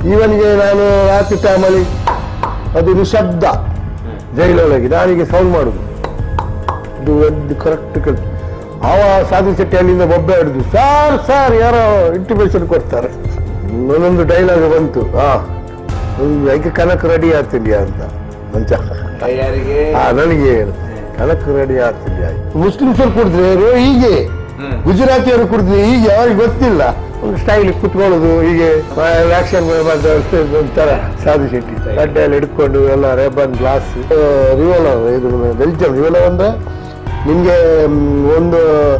ಇವನಿಗೆ ನಾನು ರಾತ್ರಿ ಟೈಮಲ್ಲಿ ಅದು ನಿಶಬ್ದ ಜೈಲೊಳಗೆ ನಾನೀಗ ಸೌಂಡ್ ಮಾಡುದು ಇದು ಒಂದು ಕರೆಕ್ಟ್ ಕೆಲಸ ಅವ ಸಾಧು ಶೆಟ್ಟಿ ಅಲ್ಲಿಂದ ಬೊಬ್ಬೆ ಹಿಡಿದು ಸಾರ್ ಸಾರ್ ಯಾರೋ ಇಂಟಿಮೇಷನ್ ಕೊಡ್ತಾರೆ ಒಂದೊಂದು ಡೈಲಾಗ್ ಬಂತು ಆ ಒಂದು ಐಕೆ ಕನಕ ರೆಡಿ ಆಗ್ತಿದ್ಯಾ ಅಂತ ಮಂಚ ತಯಾರಿಗೆ ಆ ನನಗೆ ಹೇಳು ಕನಕ ರೆಡಿ ಆಗ್ತಿದ್ಯಾ ಮುಸ್ಲಿಮ್ಸರು ಕುಡಿದ್ರೆ ರೋ- ಹೀಗೆ ಹ್ಮ್. ಗುಜರಾತಿಯವರು ಕುಡಿದ್ರೆ ಹೀಗೆ ಅವ್ರಿಗೆ ಗೊತ್ತಿಲ್ಲ ಒಂದು ಸ್ಟೈಲ್ ಕುತ್ಕೊಳ್ಳೋದು ಹೀಗೆ ಆಕ್ಷನ್ ಒಂಥರ ಸಾಧು ಶೆಟ್ಟಿ ಗಡ್ಡೆ ಎಲ್ಲ ಹಿಡ್ಕೊಂಡು ಎಲ್ಲ ರೇಬನ್ ಗ್ಲಾಸ್ ರಿವೋಲರ್ ಇದು ಬೆಲ್ಜಿಯಂ ರಿವೋಲರ್ ಅಂದ್ರೆ ನಿಮ್ಗೆ ಮ್, ಒಂದು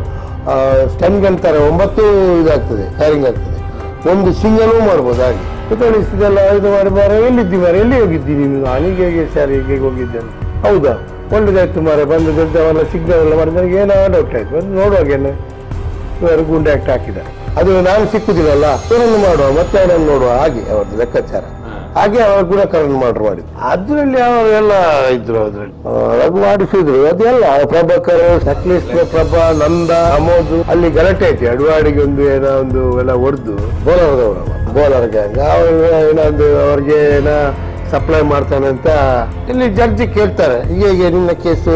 ಸ್ಟನ್ ಅಂತಾರೆ ಒಂಬತ್ತು ಇದಾಗ್ತದೆ ಫೈರಿಂಗ್ ಆಗ್ತದೆ ಒಂದು ಸಿಂಗಲೂ ಮಾಡ್ಬೋದು ಹಾಗೆ ಕುತಳಿಸಿದೆಲ್ಲ ಇದು ಮಾಡಿ ಮಾರ ಎಲ್ಲಿದ್ದಿ ಮಾರ ಎಲ್ಲಿ ಹೋಗಿದ್ದಿ ನೀನು ನಾನೀಗ ಹೇಗೆ ಸರ್ ಹೀಗೆ ಹೋಗಿದ್ದೆ ಅಂತ ಹೌದಾ ಒಳ್ಳೇದಾಯ್ತು ಮಾರ ಬಂದು ದೊಡ್ಡವೆಲ್ಲ ಸಿಗ್ನಲ್ ಎಲ್ಲ ಮಾಡಿ ನನಗೆ ಏನೋ ಡೌಟ್ ಆಯ್ತು ಬಂದು ನೋಡುವಾಗ ಏನು ಇವರು ಗುಂಡೆ ಆಕ್ಟ್ ಹಾಕಿದ ಅದು ನಾನು ಸಿಕ್ಕುದಿಲ್ಲಲ್ಲ ಇವರನ್ನು ಮಾಡುವ ಮತ್ತೆ ಅವನನ್ನು ನೋಡುವ ಹಾಗೆ ಅವ್ರದ್ದು ಲೆಕ್ಕಾಚಾರ ಹಾಗೆ ಅವರ ಗುಣಕರಣ ಮಾಡ್ರು ಮಾಡಿದ್ರು ಅದ್ರಲ್ಲಿ ಅವರೆಲ್ಲ ಇದ್ರು ಅದ್ರಲ್ಲಿ ಆ, ರಘು ಮಾಡಿಸಿದ್ರು ಅದೆಲ್ಲ ಪ್ರಭಾಕರ್ ಸಕಲೇಶ್ವರ ಪ್ರಭಾ ನಂದ ಅಮೋದು ಅಲ್ಲಿ ಗಲಾಟೆ ಐತಿ ಅಡವಾಡಿಗೆ ಒಂದು ಏನೋ ಒಂದು ಎಲ್ಲ ಹೊಡೆದು ಬೋಲರ್ದವ್ರು ಬೋಲರ್ ಗ್ಯಾಂಗ್ ಅವ್ರು ಏನಾದ್ರು ಅವ್ರಿಗೆ ಏನೋ ಸಪ್ಲೈ ಮಾಡ್ತಾನೆ ಅಂತ ಇಲ್ಲಿ ಜಡ್ಜಿ ಕೇಳ್ತಾರೆ ಹೀಗೆ ಹೀಗೆ ನಿನ್ನ ಕೇಸು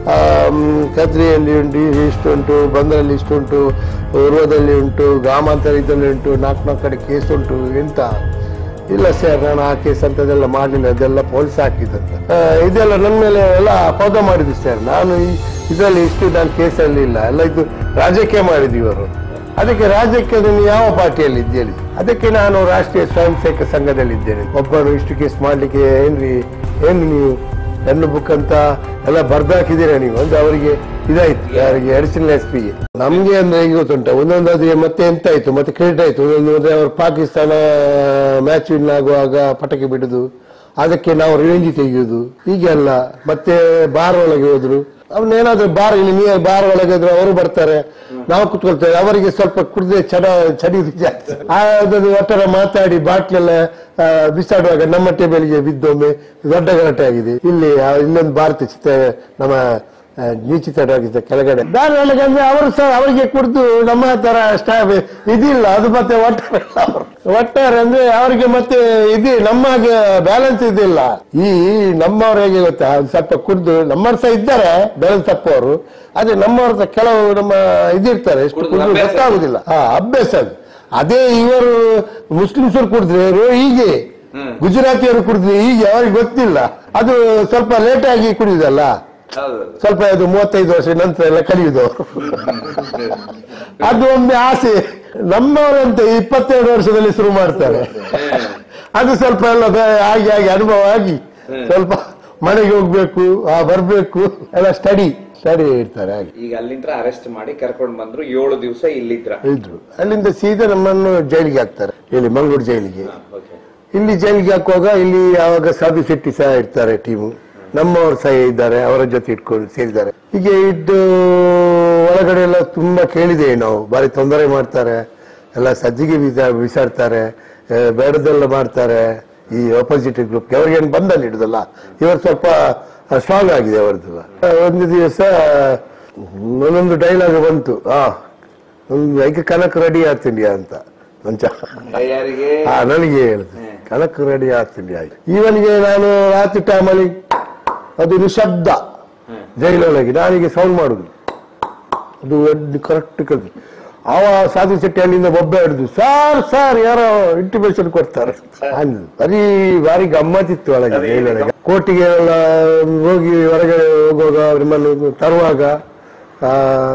ಕದ್ರಿಯಲ್ಲಿ ಉಂಟು ಇಷ್ಟುಂಟು ಬಂದರಲ್ಲಿ ಇಷ್ಟುಂಟು ಉರ್ವದಲ್ಲಿ ಉಂಟು ಗ್ರಾಮಾಂತರ ಇದರಲ್ಲಿ ಉಂಟು ನಾಲ್ಕು ನಾಲ್ಕು ಕಡೆ ಕೇಸ್ ಉಂಟು ಎಂತ ಇಲ್ಲ ಸರ್ ನಾನು ಆ ಕೇಸ್ ಅಂತದೆಲ್ಲ ಮಾಡಲಿಲ್ಲ ಅದೆಲ್ಲ ಪೊಲೀಸ್ ಹಾಕಿದಂತ ಆ, ಇದೆಲ್ಲ ನನ್ನ ಮೇಲೆ ಎಲ್ಲ ಅಪವಾದ ಮಾಡಿದ್ರು ಸರ್ ನಾನು ಈ- ಇದರಲ್ಲಿ ಇಷ್ಟು ನಾನು ಕೇಸಲ್ಲಿ ಇಲ್ಲ ಎಲ್ಲ ಇದು ರಾಜಕೀಯ ಮಾಡಿದ್ವಿ ಇವರು ಅದಕ್ಕೆ ರಾಜ್ಯಕ್ಕೆ ನೀವು ಯಾವ ಪಾರ್ಟಿಯಲ್ಲಿ ಇದ್ದೇಳಿ ಅದಕ್ಕೆ ನಾನು ರಾಷ್ಟ್ರೀಯ ಸ್ವಯಂ ಸೇವಕ ಸಂಘದಲ್ಲಿ ಇದ್ದೇನೆ ಒಬ್ಬನು ಇಷ್ಟು ಕೇಸ್ ಮಾಡ್ಲಿಕ್ಕೆ ಏನ್ರಿ ಏನು ನೀವು ಹೆಣ್ಣು ಬುಕ್ ಅಂತ ಎಲ್ಲ ಬರ್ದಾಕಿದ್ದೀರಾ ನೀವು ಅಂದ್ರೆ ಅವರಿಗೆ ಇದಾಯ್ತು ಯಾರಿಗೆ ಅಡಿಷನಲ್ ಎಸ್ ಪಿಗೆ ನಮ್ಗೆ ಅಂದ್ರೆ ಈಗ ಗೊತ್ತುಂಟ ಒಂದೊಂದಾದ್ರೆ ಮತ್ತೆ ಎಂತ ಆಯ್ತು ಮತ್ತೆ ಕ್ರೆಡಿಟ್ ಆಯ್ತು ಒಂದೊಂದು ಅಂದ್ರೆ ಅವರು ಪಾಕಿಸ್ತಾನ ಮ್ಯಾಚ್ ವಿನ್ ಆಗುವಾಗ ಪಟಾಕಿ ಬಿಡುದು ಅದಕ್ಕೆ ನಾವು ರಿವೆಂಜಿ ತೆಗೆಯುವುದು ಹೀಗೆಲ್ಲ ಮತ್ತೆ ಬಾರ್ ಒಳಗೆ ಹೋದ್ರು ಅವನ್ನೇನಾದ್ರೂ ಬಾರ್ ಇಲ್ಲಿ ನಿಯರ್ ಬಾರ್ ಒಳಗೆ ಹೋದ್ರೆ ಅವರು ಬರ್ತಾರೆ ನಾವು ಕುತ್ಕೊಳ್ತೇವೆ ಅವರಿಗೆ ಸ್ವಲ್ಪ ಕುಡ್ದೆ ಚಡ ಚಡಿ ಜಾಸ್ತಿ ಆ ಅದನ್ನು ಒಟ್ಟರ ಮಾತಾಡಿ ಬಾಟ್ಲೆಲ್ಲ ಆ, ಬಿಸಾಡುವಾಗ ನಮ್ಮ ಟೇಬಲ್ಗೆ ಬಿದ್ದೊಮ್ಮೆ ದೊಡ್ಡ ಗಲಾಟೆ ಆಗಿದೆ ಇಲ್ಲಿ ಆ ಇನ್ನೊಂದು ಭಾರತ ಚಿತ್ರ ನಮ್ಮ ಆ, ನೀಚಿತವಾಗಿದ್ದ ಕೆಳಗಡೆ ಬಾರ್ ಒಳಗೆ ಅಂದ್ರೆ ಅವರು ಸಹ ಅವರಿಗೆ ಕುಡಿದು ನಮ್ಮ ತರ ಸ್ಟಾಫ್ ಇದಿಲ್ಲ ಅದು ಮತ್ತೆ ಒಟ್ಟಾರೆ ಅವರು ಒಟ್ಟಾರೆ ಅಂದ್ರೆ ಅವರಿಗೆ ಮತ್ತೆ ಇದು ನಮಗೆ ಬ್ಯಾಲೆನ್ಸ್ ಇದಿಲ್ಲ ಈ ನಮ್ಮವ್ರು ಹೇಗೆ ಗೊತ್ತಾ ಒಂದ್ ಸ್ವಲ್ಪ ಕುಡ್ದು ನಮ್ಮವ್ರು ಸಹ ಇದ್ದಾರೆ ಬ್ಯಾಲೆನ್ಸ್ ತಪ್ಪವರು ಆದ್ರೆ ನಮ್ಮವ್ರ ಸಹ ಕೆಲವು ನಮ್ಮ ಇದಿರ್ತಾರೆ ಎಷ್ಟು ಕುಡ್ದು ಕುಡ್ದು ಅಭ್ಯಾಸ. ಗೊತ್ತಾಗುದಿಲ್ಲ ಹಾ ಅಭ್ಯಾಸ ಅದು ಅದೇ ಇವರು ಮುಸ್ಲಿಮ್ಸರು ಕುಡಿದ್ರೆ ಇವರು ಹೀಗೆ ಹ್ಮ್. ಗುಜರಾತಿಯವರು ಕುಡಿದ್ರೆ ಹೀಗೆ ಅವ್ರಿಗೆ ಗೊತ್ತಿಲ್ಲ ಅದು ಸ್ವಲ್ಪ ಲೇಟ್ ಆಗಿ ಕುಡಿಯುದಲ್ಲ ಹೌದು ಸ್ವಲ್ಪ ಅದು ಮೂವತ್ತೈದು ವರ್ಷ ನಂತರ ಎಲ್ಲ ಕಲಿಯುವುದು ಅವರು ಅದು ಒಂದು ಆಸೆ ನಮ್ಮವರಂತೆ ಇಪ್ಪತ್ತೆರಡು ವರ್ಷದಲ್ಲಿ ಶುರು ಮಾಡ್ತಾರೆ ಅದು ಸ್ವಲ್ಪ ಎಲ್ಲ ಬೇ- ಆಗಿ ಆಗಿ ಅನುಭವ ಆಗಿ ಸ್ವಲ್ಪ ಮನೆಗೆ ಹೋಗ್ಬೇಕು ಆ ಬರ್ಬೇಕು ಎಲ್ಲ ಸ್ಟಡಿ ಸ್ಟಡಿ ಇರ್ತಾರೆ ಹಾಗೆ ಈಗ ಅಲ್ಲಿಂದ ಅರೆಸ್ಟ್ ಮಾಡಿ ಕರ್ಕೊಂಡು ಬಂದ್ರು ಏಳು ದಿವಸ ಇಲ್ಲಿದ್ರ ಇದ್ರು ಅಲ್ಲಿಂದ ಸೀದಾ ನಮ್ಮನ್ನು ಜೈಲಿಗೆ ಹಾಕ್ತಾರೆ ಇಲ್ಲಿ ಮಂಗಳೂರು ಜೈಲಿಗೆ ಓಕೆ ಇಲ್ಲಿ ಜೈಲಿಗೆ ಹಾಕುವಾಗ ಇಲ್ಲಿ ಆವಾಗ ಸಾಧು ಶೆಟ್ಟಿ ಸಹ ಇರ್ತಾರೆ ಟೀಮು ನಮ್ಮವರು ಸಹ ಇದ್ದಾರೆ ಅವರ ಜೊತೆ ಇಟ್ಕೊಂಡು ಸೇರಿದ್ದಾರೆ ಹೀಗೆ ಇದ್ದು ಒಳಗಡೆ ಎಲ್ಲ ತುಂಬಾ ಕೇಳಿದೆ ನಾವು ಬಾರಿ ತೊಂದರೆ ಮಾಡ್ತಾರೆ ಎಲ್ಲ ಸಜ್ಜಿಗೆ ಬೀಸ ಬಿಸಾಡ್ತಾರೆ ಆ, ಬೇಡದೆಲ್ಲ ಮಾಡ್ತಾರೆ ಈ ಅಪೋಸಿಟ್ ಗ್ರೂಪ್ ಅವ್ರಿಗೇನು ಬಂದಲ್ಲಿ ಹಿಡಿದಲ್ಲ ಇವರು ಸ್ವಲ್ಪ ಸ್ಟ್ರಾಂಗ್ ಆಗಿದೆ ಅವರದ್ದು ಆ, ಒಂದು ದಿವಸ ಒಂದೊಂದು ಡೈಲಾಗ್ ಬಂತು ಆ ಒಂದು ಐಕೆ ಕನಕ ರೆಡಿ ಆಗ್ತಿದ್ಯಾ ಅಂತ ಮಂಚ ತಯಾರಿಗೆ ಆ ನನಗೆ ಹೇಳಿದೆ ಕನಕ ರೆಡಿ ಆಗ್ತೀನಿ ಆಯ್ತು ಇವನಿಗೆ ನಾನು ರಾತ್ರಿ ಟೈಮಲ್ಲಿ ಅದು ನಿಶಬ್ದ ಜೈಲೊಳಗೆ ನಾನೀಗ ಸೌಂಡ್ ಮಾಡುದು ಅದು ಒಂದು ಕರೆಕ್ಟ್ ಕೆಲಸ ಅವ ಸಾಧು ಶೆಟ್ಟಿ ಅಲ್ಲಿಂದ ಬೊಬ್ಬೆ ಹಿಡಿದು ಸಾರ್ ಸಾರ್ ಯಾರೋ ಇಂಟಿಮೇಷನ್ ಕೊಡ್ತಾರೆ ಅಂದ್ರು. ಬರೀ ಭಾರಿ ಗಮ್ಮತ್ತಿತ್ತು ಒಳಗೆ ಅದೇ ಜೈಲೊಳಗೆ ಕೋರ್ಟಿಗೆ ಎಲ್ಲ ಹೋಗಿ ಹೊರಗಡೆ ಹೋಗುವಾಗ ನಿಮ್ಮನ್ನು ತರುವಾಗ ಆ,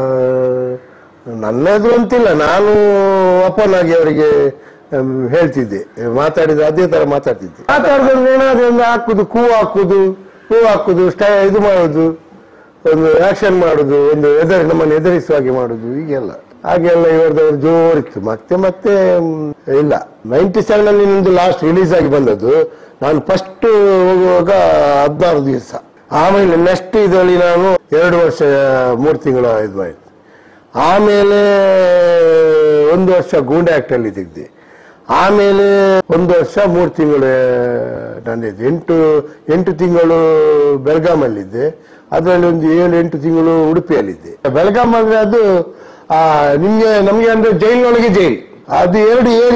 ನನ್ನದು ಅಂತಿಲ್ಲ ನಾನು ಓಪನ್ ಆಗಿ ಅವರಿಗೆ ಹ್ಮ್, ಹೇಳ್ತಿದ್ದೆ ಮಾತಾಡಿದ ಅದೇ ತರ ಮಾತಾಡ್ತಿದ್ದೆ ಮಾತಾಡಿದ್ರೆ ಏನಾದ್ರು ಒಂದು ಹಾಕುದು ಕೂ ಹಾಕುದು ಹೂ ಹಾಕುದು ಸ್ಟೈ ಇದು ಮಾಡುದು ಒಂದು ಆಕ್ಷನ್ ಮಾಡುದು ಒಂದು ಎದುರು ನಮ್ಮನ್ನು ಎದುರಿಸುವ ಹಾಗೆ ಮಾಡುದು ಹೀಗೆಲ್ಲ ಹಾಗೆಲ್ಲ ಇವರದವ್ರು ಜೋರಿತ್ತು ಮತ್ತೆ ಮತ್ತೆ ಮ್, ಇಲ್ಲ ನೈಂಟಿ ಸೆವೆನ್ ಅಲ್ಲಿ ನಿಮ್ದು ಲಾಸ್ಟ್ ರಿಲೀಸ್ ಆಗಿ ಬಂದದ್ದು ನಾನು ಫಸ್ಟ್ ಹೋಗುವಾಗ ಹದಿನಾರು ದಿವಸ ಆಮೇಲೆ ನೆಕ್ಸ್ಟ್ ಇದರಲ್ಲಿ ನಾನು ಎರಡು ವರ್ಷ ಮೂರು ತಿಂಗಳ ಇದು ಆಯ್ತು ಆಮೇಲೆ ಒಂದು ವರ್ಷ ಗೂಂಡೆ ಆಕ್ಟ್ ಅಲ್ಲಿ ತೆಗ್ದೆ ಆಮೇಲೆ ಒಂದು ವರ್ಷ ಮೂರು ತಿಂಗಳು ನಂದಿದ್ದೆ ಎಂಟು ಎಂಟು ತಿಂಗಳು ಬೆಳಗಾಮಲ್ಲಿದ್ದೆ ಅದರಲ್ಲಿ ಒಂದು ಏಳು ಎಂಟು ತಿಂಗಳು ಉಡುಪಿಯಲ್ಲಿದ್ದೆ ಬೆಳಗಾಂ ಅಂದ್ರೆ ಅದು ಆ, ನಿಮ್ಗೆ ನಮ್ಗೆ ಅಂದ್ರೆ ಜೈಲಿನೊಳಗೆ ಜೈಲು ಅದು ಎರಡು ಏರಿಯಾ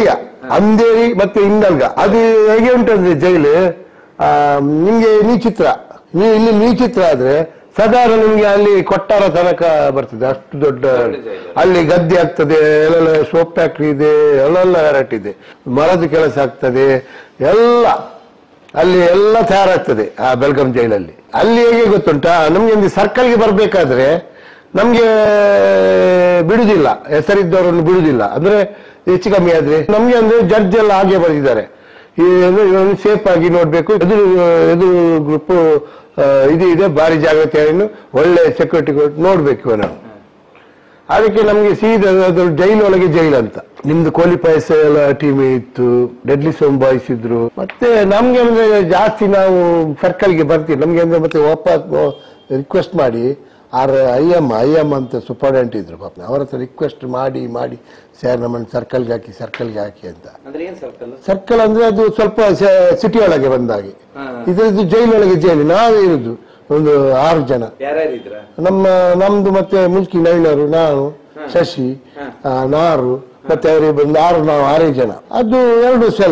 ಅಂದೇರಿ ಮತ್ತೆ ಇಂದಲ್ಗ ಅದು ಹೇಗೆ ಉಂಟಂದ್ರೆ ಜೈಲು ಆ, ನಿಮ್ಗೆ ನೀ ಚಿತ್ರ ನೀ ಇಲ್ಲಿ ನೀ ಚಿತ್ರ ಆದ್ರೆ ಸಾಧಾರಣ ನಿಮ್ಗೆ ಅಲ್ಲಿ ಕೊಟ್ಟಾರ ತನಕ ಬರ್ತದೆ ಅಷ್ಟು ದೊಡ್ಡ ಜೈಲು. ಅಲ್ಲಿ ಗದ್ದೆ ಆಗ್ತದೆ ಎಲ್ಲೆಲ್ಲ ಸೋಪ್ ಫ್ಯಾಕ್ಟ್ರಿ ಇದೆ ಎಲ್ಲೆಲ್ಲ ವೆರೈಟಿ ಇದೆ ಮರದ ಕೆಲಸ ಆಗ್ತದೆ ಎಲ್ಲ ಅಲ್ಲಿ ಎಲ್ಲ ತಯಾರಾಗ್ತದೆ ಆ ಬೆಲ್ಗಾಂ ಜೈಲಲ್ಲಿ ಅಲ್ಲಿ ಹೇಗೆ ಗೊತ್ತುಂಟಾ ನಮ್ಗೆ ಒಂದು ಸರ್ಕಲ್ಗೆ ಬರ್ಬೇಕಾದ್ರೆ ನಮ್ಗೆ ಬಿಡುದಿಲ್ಲ ಹೆಸರಿದ್ದವರನ್ನು ಬಿಡುದಿಲ್ಲ ಅಂದ್ರೆ ಹೆಚ್ಚು ಕಮ್ಮಿ ಆದ್ರೆ ನಮ್ಗೆ ಅಂದ್ರೆ ಜಡ್ಜ್ ಎಲ್ಲ ಹಾಗೆ ಬರೆದಿದ್ದಾರೆ ಈ ಅಂದ್ರೆ ಇವನು ಸೇಫ್ ಆಗಿ ನೋಡ್ಬೇಕು ಎದುರು ಎದುರು ಗ್ರೂಪ್ ಇದು ಇದೆ ಭಾರಿ ಜಾಗ್ರತೆಯನ್ನು ಒಳ್ಳೆ ಸೆಕ್ಯೂರಿಟಿ ನೋಡ್ಬೇಕು ಇವನನ್ನು ಅದಕ್ಕೆ ನಮ್ಗೆ ಸೀದಾ ಅದು ಜೈಲ್ ಒಳಗೆ ಜೈಲ್ ಅಂತ ನಿಮ್ದು ಕೋಲಿ ಪಾಯಸ ಎಲ್ಲ ಟೀಮ್ ಇತ್ತು ಡೆಡ್ಲಿ ಸೋಮ್ ಬಾಯ್ಸ್ ಇದ್ರು ಮತ್ತೆ ನಮ್ಗೆ ಅಂದ್ರೆ ಜಾಸ್ತಿ ನಾವು ಸರ್ಕಲ್ಗೆ ಬರ್ತೀವಿ ನಮ್ಗೆ ಅಂದ್ರೆ ಮತ್ತೆ ವಾಪಸ್ ರಿಕ್ವೆಸ್ಟ್ ಮಾಡಿ R I M I M ಅಂತ ಸೂಪರ್ಡೆಂಟ್ ಇದ್ರು ಪಾಪ ಅವ್ರ ಹತ್ರ ರಿಕ್ವೆಸ್ಟ್ ಮಾಡಿ ಮಾಡಿ ಸರ್ ನಮ್ಮನ್ನು ಸರ್ಕಲ್ಗೆ ಹಾಕಿ ಸರ್ಕಲ್ಗೆ ಹಾಕಿ ಅಂತ ಅಂದ್ರೆ ಏನ್ ಸರ್ಕಲ್ ಸರ್ಕಲ್ ಅಂದ್ರೆ ಅದು ಸ್ವಲ್ಪ ಸಿಟಿ ಒಳಗೆ ಬಂದಾಗೆ ಹಾ. ಇದು ಜೈಲೊಳಗೆ ಜೈಲು ನಾವೇ ಇರುದು ಒಂದು ಆರು ಜನ ಯಾರ್ಯಾರು ಇದ್ರ ನಮ್ಮ ನಮ್ದು ಮತ್ತೆ ಮುಲ್ಕಿ ನವೀನರು ನಾನು ಶಶಿ ಆ, ನಾರು ಮತ್ತೆ ಅವರಿಗೆ ಬಂದು ಆರು ನಾವು ಆರೇ ಜನ ಅದು ಎರಡು ಸೆಲ್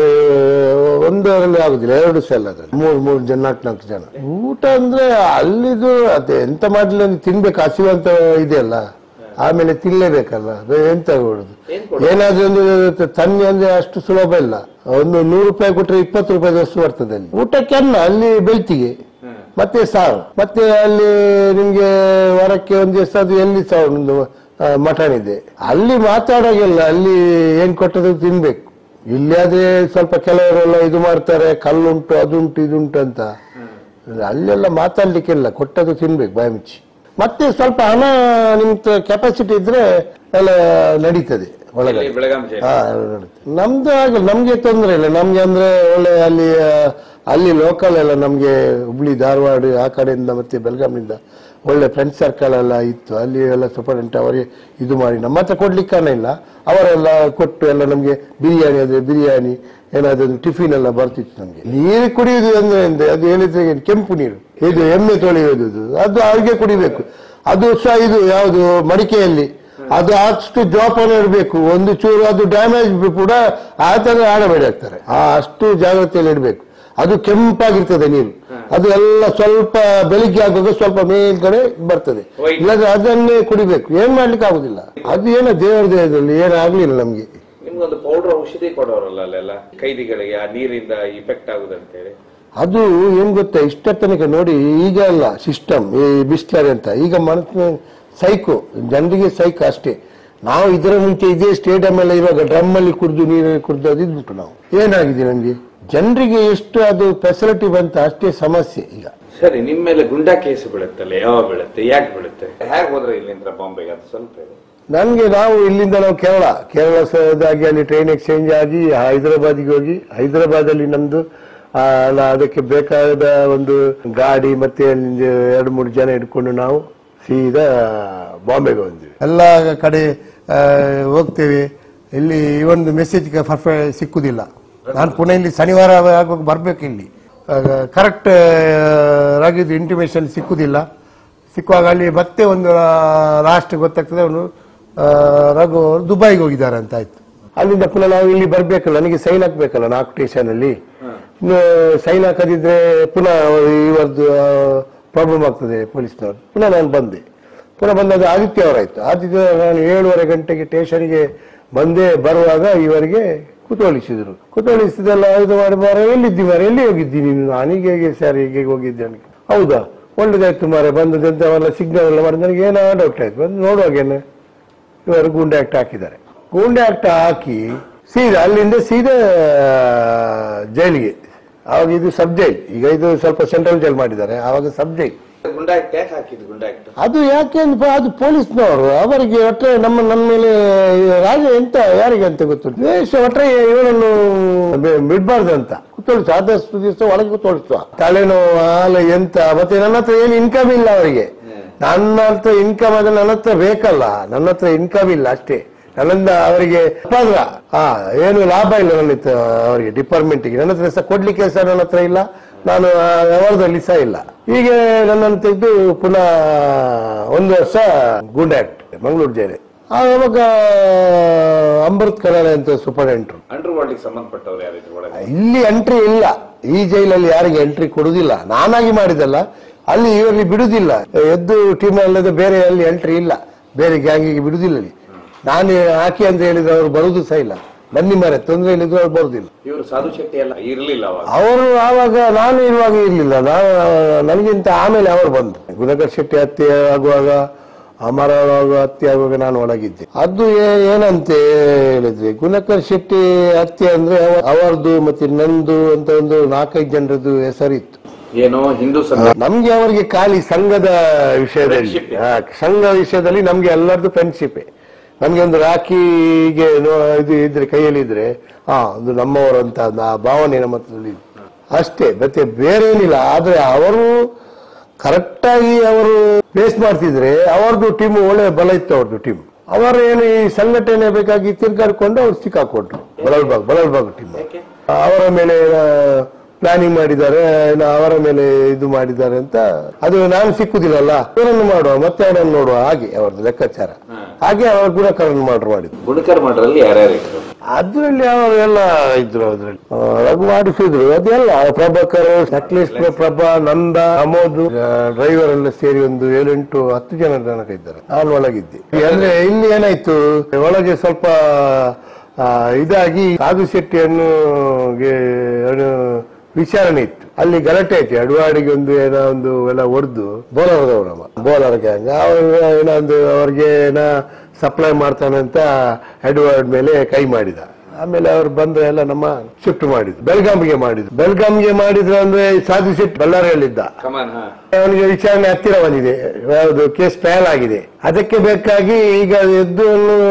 ಒಂದರಲ್ಲಿ ಆಗುದಿಲ್ಲ ಎರಡು ಸೆಲ್ ಅದ್ರಲ್ಲಿ ಮೂರು ಮೂರು ಜನ ನಾಲ್ಕು ನಾಲ್ಕು ಜನ ಊಟ ಅಂದ್ರೆ ಅಲ್ಲಿದು ಅದೇ ಎಂತ ಮಾಡ್ಲಿ ಅಂದ್ರೆ ತಿನ್ಬೇಕು ಹಸಿವಂತ ಇದೆಯಲ್ಲ ಆಮೇಲೆ ತಿನ್ಲೇಬೇಕಲ್ಲ ಬೇರೆ ಎಂತ ಕೊಡುದು ಏನ್ ಕೊಡುದು? ಏನಾದ್ರೂ ಒಂದು ತನ್ನಿ ಅಂದ್ರೆ ಅಷ್ಟು ಸುಲಭ ಇಲ್ಲ ಒಂದು ನೂರು ರೂಪಾಯಿ ಕೊಟ್ರೆ ಇಪ್ಪತ್ತು ರೂಪಾಯಿ ವಸ್ತು ಬರ್ತದೆ ಅಲ್ಲಿ ಊಟಕ್ಕೆ ಅನ್ನ ಅಲ್ಲಿ ಬೆಳ್ತಿಗೆ ಮತ್ತೆ ಸಾರು ಮತ್ತೆ ಅಲ್ಲಿ ನಿಮ್ಗೆ ವಾರಕ್ಕೆ ಒಂದು ದಿವಸ ಅದು ಎಲ್ಲಿ ಸಹ ಒಂದು ಮಟನ್ ಇದೆ ಅಲ್ಲಿ ಮಾತಾಡೋಗಿಲ್ಲ ಅಲ್ಲಿ ಏನ್ ಕೊಟ್ಟದ್ದು ತಿನ್ಬೇಕು ಇಲ್ಲಿ ಆದ್ರೆ ಸ್ವಲ್ಪ ಕೆಲವರೆಲ್ಲ ಇದು ಮಾಡ್ತಾರೆ ಕಲ್ಲುಂಟು ಅದುಂಟು ಇದುಂಟು ಅಂತ ಅಲ್ಲೆಲ್ಲ ಮಾತಾಡ್ಲಿಕ್ಕಿಲ್ಲ ಕೊಟ್ಟದ್ದು ತಿನ್ಬೇಕು ಬಾಯಿ ಮುಚ್ಚಿ ಮತ್ತೆ ಸ್ವಲ್ಪ ಹಣ ನಿಮ್ ಕೆಪಾಸಿಟಿ ಇದ್ರೆ ಎಲ್ಲ ನಡೀತದೆ ಒಳಗಡೆ ಇಲ್ಲಿ ಬೆಳಗಾಂ ಜೈಲು ಹಾ, ನಡೀತದೆ. ನಮ್ದು ಹಾಗೆ ನಮ್ಗೆ ತೊಂದರೆ ಇಲ್ಲ ನಮ್ಗೆ ಅಂದ್ರೆ ಒಳ್ಳೆ ಅಲ್ಲಿ ಆ, ಅಲ್ಲಿ ಲೋಕಲ್ ಎಲ್ಲ ನಮ್ಗೆ ಹುಬ್ಳಿ ಧಾರವಾಡ ಆ ಕಡೆಯಿಂದ ಮತ್ತೆ ಬೆಳಗಾಂನಿಂದ ಒಳ್ಳೆ ಫ್ರೆಂಡ್ ಸರ್ಕಲ್ ಎಲ್ಲ ಇತ್ತು ಅಲ್ಲಿ ಎಲ್ಲ ಸೂಪರ್ಡೆಂಟ್ ಅವರಿಗೆ ಇದು ಮಾಡಿ ನಮ್ಮ ಹತ್ರ ಕೊಡ್ಲಿಕ್ಕೆ ಹಣ ಇಲ್ಲ ಅವರೆಲ್ಲ ಕೊಟ್ಟು ಎಲ್ಲ ನಮ್ಗೆ ಬಿರಿಯಾನಿ ಅದೇ ಬಿರಿಯಾನಿ ಏನಾದ್ರು ಒಂದು ಟಿಫಿನ್ ಎಲ್ಲ ಬರ್ತಿತ್ತು ನಮ್ಗೆ ನೀರು ಕುಡಿಯುವುದು ಅಂದ್ರೆ ಎಂತ? ಅದು ಹೇಳಿದ್ರೆ ಏನು? ಕೆಂಪು ನೀರು ಇದು ಎಮ್ಮೆ ತೊಳೆಯುವುದು ಇದು. ಅದು ಅವ್ರಿಗೆ ಕುಡಿಬೇಕು ಅದು ಸಹ ಇದು ಯಾವುದು ಮಡಿಕೆಯಲ್ಲಿ ಅದು ಅಷ್ಟು ಜೋಪಾನ ಇರಬೇಕು ಒಂದು ಚೂರು ಅದು ಡ್ಯಾಮೇಜ್ ಕೂಡ ಆ ತರ ಆಡಬೇಡಿ ಆಗ್ತಾರೆ ಆ ಅಷ್ಟು ಜಾಗ್ರತೆಯಲ್ಲಿ ಇಡಬೇಕು ಅದು ಕೆಂಪಾಗಿರ್ತದೆ ನೀರು ಅದು ಎಲ್ಲ ಸ್ವಲ್ಪ ಬೆಳಿಗ್ಗೆ ಆಗುವಾಗ ಸ್ವಲ್ಪ ಮೇಲ್ಗಡೆ ಬರ್ತದೆ White. ಇಲ್ಲಾಂದ್ರೆ ಅದನ್ನೇ ಕುಡಿಬೇಕು ಏನ್ ಮಾಡ್ಲಿಕ್ಕೆ ಆಗುದಿಲ್ಲ ಅದು ಏನೋ ದೇವರ ದೇಹದಲ್ಲಿ ಏನಾಗ್ಲಿಲ್ಲ ನಮ್ಗೆ ನಿಮ್ಗೊಂದು ಪೌಡರ್ ಔಷಧಿ ಕೊಡೋರಲ್ಲ ಅಲ್ಲೆಲ್ಲ ಕೈದಿಗಳಿಗೆ ಆ ನೀರಿಂದ ಇಫೆಕ್ಟ್ ಆಗುದಂತೇಳಿ ಅದು ಏನ್ ಗೊತ್ತಾ ಇಷ್ಟ ತನಕ ನೋಡಿ ಈಗ ಅಲ್ಲ ಸಿಸ್ಟಮ್ ಈ ಬಿಸ್ಲರಿ ಅಂತ ಈಗ ಮನಸ್ಸಿನ ಸೈಕು ಜನರಿಗೆ ಸೈಕ್ ಅಷ್ಟೇ ನಾವು ಇದರ ಮುಂಚೆ ಇದೇ ಸ್ಟೇಡಿಯಂ ಎಲ್ಲ ಇರುವಾಗ ಡ್ರಮ್ ಅಲ್ಲಿ ಕುಡಿದು ನೀರು ಕುಡಿದು ಅದು ಇದ್ಬಿಟ್ಟು ನಾವು ಏನಾಗಿದೆ ನಮ್ಗೆ ಜನರಿಗೆ ಎಷ್ಟು ಅದು ಫೆಸಿಲಿಟಿ ಬಂತ ಅಷ್ಟೇ ಸಮಸ್ಯೆ ಈಗ ಸರಿ ನಿಮ್ ಮೇಲೆ ಗುಂಡಾ ಕೇಸ್ ಬೀಳುತ್ತಲ್ಲ ಯಾವಾಗ ಬೀಳುತ್ತೆ ಯಾಕೆ ಬೀಳುತ್ತೆ ಹೇಗೆ ಹೋದ್ರೆ ಇಲ್ಲಿಂದ ಬಾಂಬೆಗೆ ಅದು ಸ್ವಲ್ಪ ಹೇಳಿ. ನನ್ಗೆ ನಾವು ಇಲ್ಲಿಂದ ನಾವು ಕೇರಳ ಕೇರಳ ಸಹದಾಗಿ ಅಲ್ಲಿ ಟ್ರೈನ್ ಎಕ್ಸ್ಚೇಂಜ್ ಆಗಿ ಹೈದರಾಬಾದಿಗೆ ಹೋಗಿ ಹೈದರಾಬಾದ್ ಅಲ್ಲಿ ನಮ್ದು ಆ, ಅಲ್ಲ ಅದಕ್ಕೆ ಬೇಕಾದ ಒಂದು ಗಾಡಿ ಮತ್ತೆ ಅಲ್ಲಿ ಎರಡು ಮೂರು ಜನ ಇಟ್ಕೊಂಡು ನಾವು ಸೀದಾ ಬಾಂಬೆಗೆ ಬಂದ್ವಿ ಎಲ್ಲ ಕಡೆ ಆ, ಹೋಗ್ತೇವೆ ಇಲ್ಲಿ ಈ ಒಂದು ಮೆಸೇಜ್ ಪರ್ಫೆಕ್ಟ್ ಸಿಕ್ಕುದಿಲ್ಲ ನಾನು ಪುನಃ ಇಲ್ಲಿ ಶನಿವಾರ ಆಗುವಾಗ ಬರ್ಬೇಕು ಇಲ್ಲಿ ಕರೆಕ್ಟ್ ಆಗಿದ್ದು ಇಂಟಿಮೇಷನ್ ಸಿಕ್ಕುದಿಲ್ಲ ಸಿಕ್ಕುವಾಗ ಅಲ್ಲಿ ಮತ್ತೆ ಒಂದು ಲಾಸ್ಟ್ ಗೊತ್ತಾಗ್ತದೆ ಅವನು ಆ, ರಘು ಅವರು ದುಬೈಗೆ ಹೋಗಿದ್ದಾರೆ ಅಂತ ಆಯ್ತು ಅಲ್ಲಿಂದ ಪುನಃ ನಾವು ಇಲ್ಲಿ ಬರ್ಬೇಕಲ್ಲ ನನಗೆ ಸೈನ್ ಹಾಕ್ಬೇಕಲ್ಲ ನಾಲ್ಕು ಸ್ಟೇಷನ್ ಅಲ್ಲಿ ಇನ್ನು ಸೈನ್ ಹಾಕದಿದ್ರೆ ಪುನಃ ಇವರದ್ದು ಪ್ರಾಬ್ಲಮ್ ಆಗ್ತದೆ ಪೊಲೀಸ್ನವರು ಪುನಃ ನಾನು ಬಂದೆ ಪುನಃ ಬಂದಾಗ ಆದಿತ್ಯ ಅವರಾಯ್ತು ಆದಿತ್ಯ ನಾನು ಏಳುವರೆ ಗಂಟೆಗೆ ಸ್ಟೇಷನ್ಗೆ ಬಂದೇ ಬರುವಾಗ ಇವರಿಗೆ ಕುತೂಹಲಿಸಿದ್ರು ಕುತೂಹಲಿಸಿದೆಲ್ಲ ಇದು ಮಾಡಿ ಮಾರ ಎಲ್ಲಿದ್ದಿ ಮಾರ ಎಲ್ಲಿ ಹೋಗಿದ್ದಿ ನೀನು ನಾನೀಗ ಹೇಗೆ ಸರ್ ಹೀಗೆ ಹೋಗಿದ್ದೆ ನನಗೆ ಹೌದಾ ಒಳ್ಳೇದಾಯ್ತು ಮಾರ ಬಂದದಂತ ಅವೆಲ್ಲ ಸಿಗ್ನಲ್ ಎಲ್ಲ ಮಾಡಿ ನನಗೆ ಏನೋ ಡೌಟ್ ಆಯ್ತು ಬಂದು ನೋಡುವಾಗೇನೆ ಇವರು ಗೂಂಡೆ ಆಕ್ಟ್ ಹಾಕಿದ್ದಾರೆ ಗೂಂಡೆ ಆಕ್ಟ್ ಹಾಕಿ ಸೀದಾ ಅಲ್ಲಿಂದ ಸೀದಾ ಜೈಲಿಗೆ ಆವಾಗ ಇದು ಸಬ್ ಜೈಲ್ ಈಗ ಇದು ಸ್ವಲ್ಪ ಸೆಂಟ್ರಲ್ ಜೈಲ್ ಮಾಡಿದ್ದಾರೆ ಆವಾಗ ಸಬ್ ಜೈಲ್ ಗುಂಡಾ ಆಕ್ಟ್ ಯಾಕೆ ಹಾಕಿದ್ದು ಗುಂಡಾ ಆಕ್ಟ್ ಅದು ಯಾಕೆ ಅಂದ್ರೆ ಅದು ಪೊಲೀಸ್ನವರು ಅವರಿಗೆ ಒಟ್ಟರೆ ನಮ್ಮ ನನ್ನ ಮೇಲೆ ರಾಜ ಎಂತ ಯಾರಿಗೆ ಅಂತ ಗೊತ್ತು ದ್ವೇಷ ಒಟ್ಟರೆ ಇವನನ್ನು ಬಿ- ಬಿಡ್ಬಾರ್ದು ಅಂತ ಕುತ್ತೋಳಿಸುವ ಆದಷ್ಟು ದಿವಸ ಒಳಗೆ ಕುತ್ತೋಳಿಸುವ ತಲೆನೋವು ಹಾಲ ಎಂತ ಮತ್ತೆ ನನ್ನ ಹತ್ರ ಏನು ಇನ್ಕಮ್ ಇಲ್ಲ ಅವರಿಗೆ ನನ್ನ ಹತ್ರ ಇನ್ಕಮ್ ಅದು ನನ್ನ ಹತ್ರ ಬೇಕಲ್ಲ ನನ್ನ ಹತ್ರ ಇನ್ಕಮ್ ಇಲ್ಲ ಅಷ್ಟೇ ನನ್ನಿಂದ ಅವರಿಗೆ ಅಪಾದ್ರ ಹಾ ಏನು ಲಾಭ ಇಲ್ಲ ನನ್ನ ಹತ್ರ ಅವರಿಗೆ ಡಿಪಾರ್ಟ್ಮೆಂಟ್ಗೆ ನನ್ನ ಹತ್ರ ಸಹ ಕೊಡ್ಲಿಕ್ಕೆ ಸಹ ನನ್ನ ಹತ್ರ ಇಲ್ಲ ನಾನು ಆ ವ್ಯವಹಾರದಲ್ಲಿ ಸಹ ಇಲ್ಲ ಹೀಗೆ ನನ್ನನ್ನು ತೆಗೆದು ಪುನಃ ಒಂದು ವರ್ಷ ಗೂಂಡೆ ಆಕ್ಟ್ ಮಂಗಳೂರು ಜೈಲೆ ಆವಾಗ ಅಮೃತ್ ಕರಾಳೆ ಅಂತ ಸೂಪರ್ಡೆಂಟ್ರು ಅಂಡರ್ ವರ್ಲ್ಡ್ ಸಂಬಂಧಪಟ್ಟವ್ರು ಯಾರಿದ್ರು ಒಳಗೆ ಇಲ್ಲಿ ಎಂಟ್ರಿ ಇಲ್ಲ ಈ ಜೈಲಲ್ಲಿ ಯಾರಿಗೆ ಎಂಟ್ರಿ ಕೊಡುದಿಲ್ಲ ನಾನಾಗಿ ಮಾಡಿದಲ್ಲ ಅಲ್ಲಿ ಇವರಲ್ಲಿ ಬಿಡುದಿಲ್ಲ ಎದ್ದು ಟೀಮ್ ಅಲ್ಲದೆ ಬೇರೆ ಅಲ್ಲಿ ಎಂಟ್ರಿ ಇಲ್ಲ ಬೇರೆ ಗ್ಯಾಂಗಿಗೆ ಬಿಡುದಿಲ್ಲ ಅಲ್ಲಿ ನಾನು ಹಾಕಿ ಅಂತ ಹೇಳಿದ್ರೆ ಅವರು ಬರುದು ಸಹ ಇಲ್ಲ ಬನ್ನಿ ಮಾರೆ ತೊಂದರೆ ಇಲ್ಲಿದ್ರು ಅವ್ರು ಬರುದಿಲ್ಲ ಇವರು ಸಾಧು ಶೆಟ್ಟಿ ಎಲ್ಲ ಇರ್ಲಿಲ್ಲ ಅವಾಗ ಅವರು ಆವಾಗ ನಾನು ಇರುವಾಗ ಇರ್ಲಿಲ್ಲ ನಾನು ನನಗಿಂತ ಆಮೇಲೆ ಅವರು ಬಂದು ಗುಣಕರ್ ಶೆಟ್ಟಿ ಹತ್ಯೆ ಆಗುವಾಗ ಅಮರ ಹತ್ಯೆ ಆಗುವಾಗ ನಾನು ಒಳಗಿದ್ದೆ ಅದು ಏ- ಏನಂತೆ ಹೇಳಿದ್ವಿ ಗುಣಕರ್ ಶೆಟ್ಟಿ ಹತ್ಯೆ ಅಂದ್ರೆ ಅವ- ಅವರದು ಮತ್ತೆ ನಂದು ಅಂತ ಒಂದು ನಾಲ್ಕೈದು ಜನರದ್ದು ಹೆಸರಿತ್ತು ಏನೋ ಹಿಂದೂ ಸಂಘ ನಮ್ಗೆ ಅವರಿಗೆ ಖಾಲಿ ಸಂಘದ ವಿಷಯದಲ್ಲಿ Friendship. ಹಾ, ಸಂಘ ವಿಷಯದಲ್ಲಿ ನಮ್ಗೆ ಎಲ್ಲರದ್ದು ಫ್ರೆಂಡ್ಶಿಪ್ ನಮ್ಗೆ ಒಂದು ರಾಖಿಗೆ ನೋ- ಇದು ಇದ್ರೆ ಕೈಯಲ್ಲಿ ಇದ್ರೆ ಹಾ ಅದು ನಮ್ಮವರು ಅಂತ ಆ ಭಾವನೆ ನಮ್ಮ ಹತ್ರದಲ್ಲಿ ಇದೆ. ಅಷ್ಟೇ ಮತ್ತೆ ಬೇರೆ ಏನಿಲ್ಲ ಆದ್ರೆ ಅವರು ಕರೆಕ್ಟ್ ಆಗಿ ಅವರು ಫೇಸ್ ಮಾಡ್ತಿದ್ರೆ ಅವರದ್ದು ಟೀಮ್ ಒಳ್ಳೆ ಬಲ ಇತ್ತು ಅವ್ರದ್ದು ಟೀಮ್ ಅವರು ಏನು ಈ ಸಂಘಟನೆ ಬೇಕಾಗಿ ತಿರ್ಗಾಡ್ಕೊಂಡು ಅವ್ರು ಸಿಕ್ಕಾಕೊಟ್ರು ಬಲಲ್ಬಾಗ್ ಬಲಲ್ಬಾಗ್ ಟೀಮ್ ಯಾಕೆ ಅವರ ಮೇಲೆ ಪ್ಲಾನಿಂಗ್ ಮಾಡಿದ್ದಾರೆ ಏನೋ ಅವರ ಮೇಲೆ ಇದು ಮಾಡಿದ್ದಾರೆ ಅಂತ ಅದು ನಾನು ಸಿಕ್ಕುದಿಲ್ಲಲ್ಲ ಇವರನ್ನು ಮಾಡುವ ಮತ್ತೆ ಅವರನ್ನು ನೋಡುವ ಹಾಗೆ ಅವರದ್ದು ಲೆಕ್ಕಾಚಾರ ಹಾಗೆ ಅವರ ಗುಣಕರನ್ನು ಮಾಡ್ರು ಮಾಡಿದ್ರು ಗುಣಕರ್ ಮಾಡ್ರಲ್ಲಿ ಯಾರ್ಯಾರು ಇದ್ರು ಅದ್ರಲ್ಲಿ ಅವರು ಎಲ್ಲ ಇದ್ರು ಅದ್ರಲ್ಲಿ ಆ, ರಘು ಮಾಡಿಸಿದ್ರು ಅದೆಲ್ಲ ಪ್ರಭಾಕರ್ ಸಕ್ಲೇಶ್ ಪ್ರಭಾ ನಂದ ಅಮೋದ್ ಡ್ರೈವರ್ ಎಲ್ಲ ಸೇರಿ ಒಂದು ಏಳೆಂಟು ಹತ್ತು ಜನ ತನಕ ಇದ್ದಾರೆ ನಾನು ಒಳಗಿದ್ದೆ ಅಂದ್ರೆ ಇಲ್ಲಿ ಏನಾಯ್ತು ಒಳಗೆ ಸ್ವಲ್ಪ ಆ, ಇದಾಗಿ ಸಾಧು ಶೆಟ್ಟಿಯನ್ನು ಗೆ- ಏನು ವಿಚಾರಣೆ ಇತ್ತು ಅಲ್ಲಿ ಗಲಾಟೆ ಆಯ್ತು ಅಡ್ವಾಡಿಗೆ ಒಂದು ಏನೋ ಒಂದು ಎಲ್ಲ ಹೊಡೆದು ಬೋಲರ್ದವ್ರಮ್ಮ ಬೋಲರ್ ಗ್ಯಾಂಗ್ ಅವ್ರು ಏನೋ ಒಂದು ಅವ್ರಿಗೆ ಏನೋ ಸಪ್ಲೈ ಮಾಡ್ತಾನೆ ಅಂತ ಎಡ್ವರ್ಡ್ ಮೇಲೆ ಕೈ ಮಾಡಿದ ಆಮೇಲೆ ಅವ್ರು ಬಂದು ಎಲ್ಲ ನಮ್ಮ ಶಿಫ್ಟ್ ಮಾಡಿದ್ರು ಬೆಲ್ಗಾಮ್ಗೆ ಮಾಡಿದ್ರು ಬೆಲ್ಗಾಮ್ಗೆ ಮಾಡಿದ್ರು ಅಂದ್ರೆ ಸಾಧು ಶೆಟ್ಟಿ ಬಳ್ಳಾರಿಯಲ್ಲಿದ್ದ ಕಮಾನ್ ಹಾ ಅವನಿಗೆ ವಿಚಾರಣೆ ಹತ್ತಿರ ಬಂದಿದೆ ಯಾವುದು ಕೇಸ್ ಟ್ರಯಲ್ ಆಗಿದೆ ಅದಕ್ಕೆ ಬೇಕಾಗಿ ಈಗ ಎದ್ದು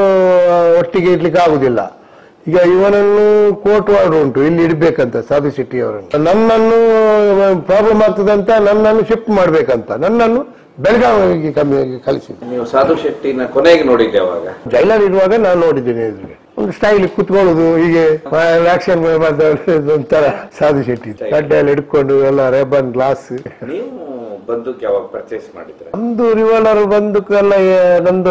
ಒಟ್ಟಿಗೆ ಇಡ್ಲಿಕ್ಕೆ ಆಗುದಿಲ್ಲ ಈಗ ಇವನನ್ನು ಕೋರ್ಟ್ ವಾರ್ಡ್ ಉಂಟು ಇಲ್ಲಿ ಇಡ್ಬೇಕಂತ ಸಾಧು ಶೆಟ್ಟಿ ಅವರನ್ನು ನನ್ನನ್ನು ಪ್ರಾಬ್ಲಮ್ ಆಗ್ತದಂತ ನನ್ನನ್ನು ಶಿಫ್ಟ್ ಮಾಡ್ಬೇಕಂತ ನನ್ನನ್ನು ಬೆಳಗಾವಿಗೆ ಕಮ್ಮಿ ಕಳಿಸಿದ್ರು ನೀವು ಸಾಧು ಶೆಟ್ಟಿನ ಕೊನೆಗೆ ನೋಡಿದ್ದೆ ಅವಾಗ ಜೈಲಲ್ಲಿ ಇರುವಾಗ ನಾನು ನೋಡಿದ್ದೇನೆ ಎದುರಿಗೆ ಒಂದು ಸ್ಟೈಲ್ ಕುತ್ಕೊಳ್ಳೋದು ಹೀಗೆ ಆಕ್ಷನ್ ಒಂಥರ ಸಾಧು ಶೆಟ್ಟಿ ಗಡ್ಡೆ ಎಲ್ಲ ಹಿಡ್ಕೊಂಡು ಎಲ್ಲ ರೇಬನ್ ಗ್ಲಾಸ್ ನೀವು ಬಂದೂಕ್ ಯಾವಾಗ ಪರ್ಚೇಸ್ ಮಾಡಿದ್ರೆ ನಮ್ದು ರಿವಾಲ್ವರ್ ಬಂದೂಕೆಲ್ಲ ಏ- ನಂದು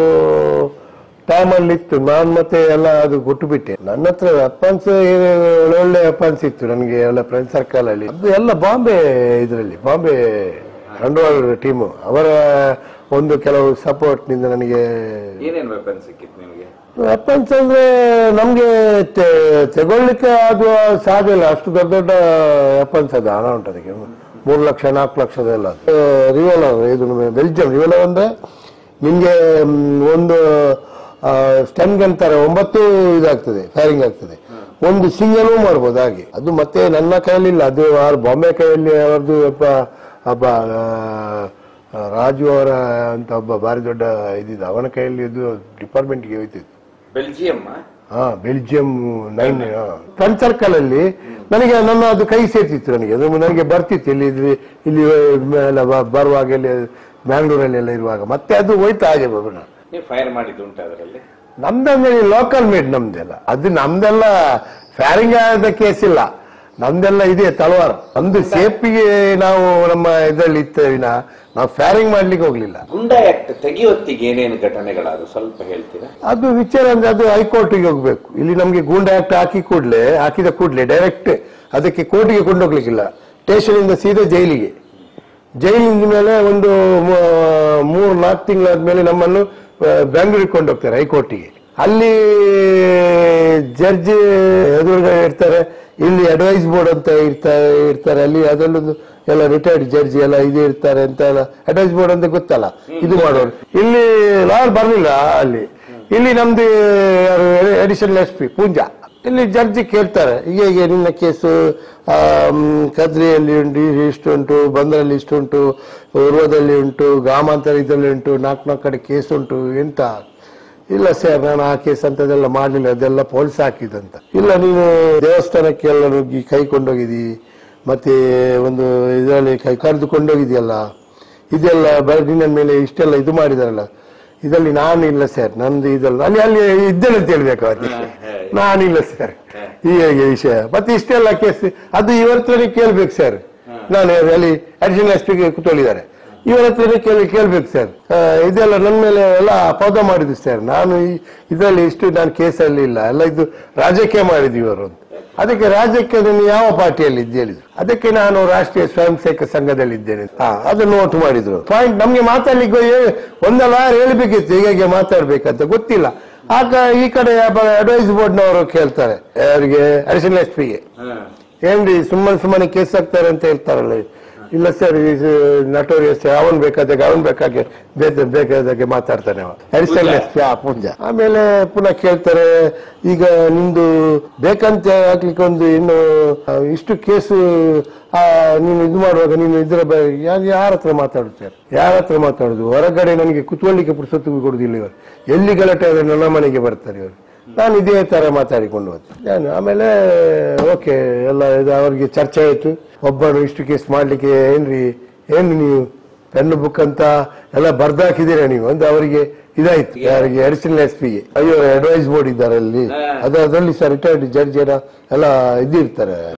ಟೈಮಲ್ಲಿ ಇತ್ತು ನಾನ್ ಮತ್ತೆ ಎಲ್ಲ ಅದು ಕೊಟ್ಟು ಬಿಟ್ಟೆ ನನ್ನ ಹತ್ರ ವೆಪನ್ಸ್ ಒಳ್ಳೊಳ್ಳೆ ವೆಪನ್ಸ್ ಇತ್ತು ನನಗೆ ಎಲ್ಲ ಫ್ರೆಂಡ್ ಸರ್ಕಲ್ ಅಲ್ಲಿ ಅದು ಎಲ್ಲ ಬಾಂಬೆ ಇದರಲ್ಲಿ ಬಾಂಬೆ ಅಂಡರ್ವರ್ಲ್ಡ್ ಟೀಮು ಅವರ ಒಂದು ಕೆಲವು ಸಪೋರ್ಟ್ ನಿಂದ ನನಗೆ ಏನೇನ್ ವೆಪನ್ ಸಿಕ್ಕಿತ್ತು ನಿಮಗೆ ವೆಪನ್ಸ್ ಅಂದ್ರೆ ನಮ್ಗೆ ತೆ- ತಗೊಳ್ಳಿಕ್ಕೆ ಆಗುವ ಸಾಧ್ಯ ಇಲ್ಲ ಅಷ್ಟು ದೊಡ್ಡ ದೊಡ್ಡ ವೆಪನ್ಸ್ ಅದು ಹಣ ಉಂಟು ಅದಕ್ಕೆ ಮೂರು ಲಕ್ಷ ನಾಲ್ಕು ಲಕ್ಷದೆಲ್ಲ ರಿವೋಲರ್ ಇದು ಬೆಲ್ಜಿಯಂ ರಿವೋಲರ್ ಅಂದ್ರೆ ನಿಮ್ಗೆ ಮ್, ಒಂದು ಸ್ಟೆನ್ ಗನ್ ತರ ಒಂಬತ್ತು ಇದಾಗ್ತದೆ ಫೈರಿಂಗ್ ಆಗ್ತದೆ ಒಂದು ಸಿಂಗಲ್ ಮಾಡ್ಬೋದು ಹಾಗೆ ಅದು ಮತ್ತೆ ನನ್ನ ಕೈಯಲ್ಲಿಲ್ಲ ಅದು ಆ ಬಾಂಬೆ ಕೈಯಲ್ಲಿ ಅವರದ್ದು ಒಬ್ಬ ಒಬ್ಬ ಆ, ರಾಜು ಅವರ ಅಂತ ಒಬ್ಬ ಭಾರಿ ದೊಡ್ಡ ಇದಿದೆ ಅವನ ಕೈಯಲ್ಲಿ ಇದು ಡಿಪಾರ್ಟ್ಮೆಂಟ್ಗೆ ಹೋಯ್ತಿತ್ತು ಬೆಲ್ಜಿಯಂ ಹಾ ಬೆಲ್ಜಿಯಂ ನೈನ್ ಫ್ರೆಂಡ್ ಸರ್ಕಲ್ ಅಲ್ಲಿ ನನಗೆ ನನ್ನ ಅದು ಕೈ ಸೇರ್ತಿತ್ತು ನನಗೆ ಅದು ನನಗೆ ಬರ್ತಿತ್ತು ಇಲ್ಲಿ ಇಲ್ಲಿ ಇಲ್ಲಿ ಎಲ್ಲ ಬ- ಬರುವಾಗ ಇಲ್ಲಿ ಬ್ಯಾಂಗ್ಳೂರಲ್ಲಿ ಎಲ್ಲ ಇರುವಾಗ ಮತ್ತೆ ಅದು ಹೋಯ್ತು ಹಾಗೆ ಬರೋಣ ನೀವು ಫೈರ್ ಮಾಡಿದ್ದು ಉಂಟು ಅದರಲ್ಲಿ ನಮ್ದಂದ್ರೆ ಲೋಕಲ್ ಮೇಡ್ ನಮ್ದೆಲ್ಲ ಅದು ನಮ್ದೆಲ್ಲ ಫ್ಯಾರಿಂಗ್ ಆದ ಕೇಸ್ ಇಲ್ಲ ನಮ್ದೆಲ್ಲ ಇದೆ ತಲವಾರ್ ನಮ್ದು ಸೇಫ್ಟಿಗೆ ನಾವು ನಮ್ಮ ಇದರಲ್ಲಿ ಇತ್ತವಿನ ನಾವು ಫ್ಯಾರಿಂಗ್ ಮಾಡ್ಲಿಕ್ಕೆ ಹೋಗ್ಲಿಲ್ಲ ಗುಂಡಾ ಆಕ್ಟ್ ತೆಗೆಯುವತ್ತಿಗೆ ಏನೇನು ಘಟನೆಗಳಾದ್ರು ಸ್ವಲ್ಪ ಹೇಳ್ತೀರಾ ಅದು ವಿಚಾರ ಅಂದ್ರೆ ಅದು ಹೈಕೋರ್ಟಿಗೆ ಹೋಗ್ಬೇಕು ಇಲ್ಲಿ ನಮ್ಗೆ ಗೂಂಡ ಆಕ್ಟ್ ಹಾಕಿ ಕೂಡ್ಲೆ ಹಾಕಿದ ಕೂಡ್ಲೆ ಡೈರೆಕ್ಟ್ ಅದಕ್ಕೆ ಕೋರ್ಟಿಗೆ ಕೊಂಡೋಗ್ಲಿಕ್ಕಿಲ್ಲ ಸ್ಟೇಷನ್ ಇಂದ ಸೀದಾ ಜೈಲಿಗೆ ಜೈಲಿನ ಮೇಲೆ ಒಂದು ಮೂ- ಮೂರು ನಾಲ್ಕು ತಿಂಗಳಾದ್ಮೇಲೆ ನಮ್ಮನ್ನು ಆ, ಬೆಂಗಳೂರಿಗೆ ಕೊಂಡೋಗ್ತಾರೆ ಹೈಕೋರ್ಟಿಗೆ ಅಲ್ಲಿ ಜಡ್ಜ್ ಎದುರುಗಡೆ ಇರ್ತಾರೆ ಇಲ್ಲಿ ಅಡ್ವೈಸ್ ಬೋರ್ಡ್ ಅಂತ ಇರ್ತಾರೆ ಇರ್ತಾರೆ ಅಲ್ಲಿ ಅದರಲ್ಲೊಂದು ಎಲ್ಲ ರಿಟೈರ್ಡ್ ಜಡ್ಜ್ ಎಲ್ಲ ಇದು ಇರ್ತಾರೆ ಅಂತ ಎಲ್ಲ ಅಡ್ವೈಸ್ ಬೋರ್ಡ್ ಅಂತ ಗೊತ್ತಲ್ಲ ಇದು ಮಾಡೋರು ಇಲ್ಲಿ ಲಾಯರ್ ಬರ್ಲಿಲ್ಲ ಅಲ್ಲಿ ಇಲ್ಲಿ ನಮ್ದು ಯಾರು ಅಡಿಷನಲ್ ಎಸ್ ಪಿ ಪೂಂಜಾ ಇಲ್ಲಿ ಜಡ್ಜಿ ಕೇಳ್ತಾರೆ ಹೀಗೆ ಹೀಗೆ ನಿನ್ನ ಕೇಸು ಕದ್ರಿಯಲ್ಲಿ ಉಂಟು ಇಷ್ಟು ಉಂಟು ಬಂದರಲ್ಲಿ ಇಷ್ಟು ಉಂಟು ಉರ್ವದಲ್ಲಿ ಉಂಟು ಗ್ರಾಮಾಂತರ ಇದರಲ್ಲಿ ಉಂಟು ನಾಲ್ಕು ನಾಲ್ಕು ಕಡೆ ಕೇಸ್ ಉಂಟು ಎಂತ ಇಲ್ಲ ಸರ್ ನಾನು ಆ ಕೇಸ್ ಅಂತದೆಲ್ಲ ಮಾಡಲಿಲ್ಲ ಅದೆಲ್ಲ ಪೊಲೀಸ್ ಹಾಕಿದಂತ ಇಲ್ಲ ನೀನು ದೇವಸ್ಥಾನಕ್ಕೆ ಎಲ್ಲ ನುಗ್ಗಿ ಕೈ ಕೊಂಡೋಗಿದಿ ಮತ್ತೆ ಒಂದು ಇದರಲ್ಲಿ ಕೈ ಕರೆದು ಕೊಂಡೋಗಿದೆಯಲ್ಲ ಇದೆಲ್ಲ ಬ- ನಿನ್ನ ಮೇಲೆ ಇಷ್ಟೆಲ್ಲ ಇದು ಮಾಡಿದಾರಲ್ಲ ಇದರಲ್ಲಿ ನಾನು ಇಲ್ಲ ಸರ್ ನಂದು ಇದಲ್ಲ ಅಲ್ಲಿ ಅಲ್ಲಿ ಇದ್ದೇನೆ ಅಂತ ಹೇಳ್ಬೇಕು ಅವರಿಗೆ ನಾನಿಲ್ಲ ಸರ್ ಹೀಗೆ ವಿಷಯ ಮತ್ತೆ ಇಷ್ಟೆಲ್ಲ ಕೇಸ್ ಅದು ಇವತ್ತವರೆಗೆ ಕೇಳ್ಬೇಕು ಸರ್ ನಾನು ಅಲ್ಲಿ ಅಡಿಷನಲ್ ಎಸ್ ಪಿಗೆ ಕೂತ್ಕೊಂಡಿದ್ದಾರೆ ಇವರ ಹತ್ರ ಕೇಳಿ ಕೇಳ್ಬೇಕು ಸರ್ ಆ, ಇದೆಲ್ಲ ನನ್ನ ಮೇಲೆ ಎಲ್ಲ ಅಪವಾದ ಮಾಡಿದ್ರು ಸರ್ ನಾನು ಈ- ಇದರಲ್ಲಿ ಇಷ್ಟು ನಾನು ಕೇಸಲ್ಲಿ ಇಲ್ಲ ಎಲ್ಲ ಇದು ರಾಜಕೀಯ ಮಾಡಿದ್ವಿ ಇವರು ಅಂತ. ಅದಕ್ಕೆ ರಾಜ್ಯಕ್ಕೆ ನೀನು ಯಾವ ಪಾರ್ಟಿಯಲ್ಲಿ ಇದ್ದೆ ಹೇಳಿದ್ರು ಅದಕ್ಕೆ ನಾನು ರಾಷ್ಟ್ರೀಯ ಸ್ವಯಂ ಸೇವಕ ಸಂಘದಲ್ಲಿ ಇದ್ದೇನೆ ಹಾ ಅದನ್ನು ನೋಟ್ ಮಾಡಿದ್ರು ಪಾಯಿಂಟ್ ನಮ್ಗೆ ಮಾತಾಡ್ಲಿಕ್ಕೆ ಏ- ಒಂದಲ್ಲ ಹೇಳ್ಬೇಕಿತ್ತು ಹೀಗೆ ಮಾತಾಡ್ಬೇಕಂತ ಗೊತ್ತಿಲ್ಲ ಆಗ ಈ ಕಡೆ ಅಡ್ವೈಸ್ ಬೋರ್ಡ್ನವರು ಕೇಳ್ತಾರೆ ಅವರಿಗೆ ಅಡಿಷನಲ್ ಎಸ್ ಪಿಗೆ ಏನ್ರಿ ಸುಮ್ಮನೆ ಸುಮ್ಮನೆ ಕೇಸ್ ಹಾಕ್ತಾರೆ ಅಂತ ಹೇಳ್ತಾರಲ್ಲ ಇಲ್ಲ ಸರ್ ನಟೋರಿಯಸ್ ಅವನ್ ಬೇಕಾದಾಗ ಅವನ್ ಬೇಕಾಗೆ ಬೇಕ ಬೇಕಾದಾಗೆ ಮಾತಾಡ್ತಾನೆ ಅವ ಅಡಿಷನಲ್ ಎಸ್ ಪಿ ಪುಂಜ ಆಮೇಲೆ ಪುನಃ ಕೇಳ್ತಾರೆ ಈಗ ನಿಮ್ದು ಬೇಕಂತ ಹಾಕ್ಲಿಕ್ಕೆ ಒಂದು ಇನ್ನು ಆ, ಇಷ್ಟು ಕೇಸು ಆ, ನೀನು ಇದು ಮಾಡುವಾಗ ನೀನು ಇದ್ರ ಯಾರ ಹತ್ರ ಮಾತಾಡುದು ಸರ್ ಯಾರ ಹತ್ರ ಮಾತಾಡುದು ಹೊರಗಡೆ ನನಗೆ ಕುತ್ಕೊಳ್ಳಿಕ್ಕೆ ಪುರ್ಸೊತ್ತು ಕೊಡುದಿಲ್ಲ ಇವರು ಎಲ್ಲಿ ಗಲಾಟೆ ಆದ್ರೆ ನನ್ನ ಮನೆಗೆ ಬರ್ತಾರೆ ಇವರು ನಾನು ಇದೇ ತರ ಮಾತಾಡಿಕೊಂಡು ಹೋದೆ ನಾನು ಆಮೇಲೆ ಓಕೆ ಎಲ್ಲ ಇದು ಅವರಿಗೆ ಚರ್ಚೆ ಆಯ್ತು ಒಬ್ಬನು ಇಷ್ಟು ಕೇಸ್ ಮಾಡ್ಲಿಕ್ಕೆ ಏನ್ರಿ ಏನು ನೀವು ಪೆನ್ ಬುಕ್ ಅಂತ ಎಲ್ಲ ಬರ್ದಾಕಿದ್ದೀರಾ ನೀವು ಅಂತ ಅವರಿಗೆ ಇದಾಯ್ತು ಯಾರಿಗೆ ಅಡಿಷನಲ್ ಎಸ್ ಪಿಗೆ ಅಯ್ಯೋ ಅಡ್ವೈಸ್ ಬೋರ್ಡ್ ಇದ್ದಾರೆ ಅಲ್ಲಿ ಅದು ಅದರಲ್ಲಿ ಸರ್ ರಿಟೈರ್ಡ್ ಜಡ್ಜ್ ಎಲ್ಲ ಇದ್ದಿರ್ತಾರೆ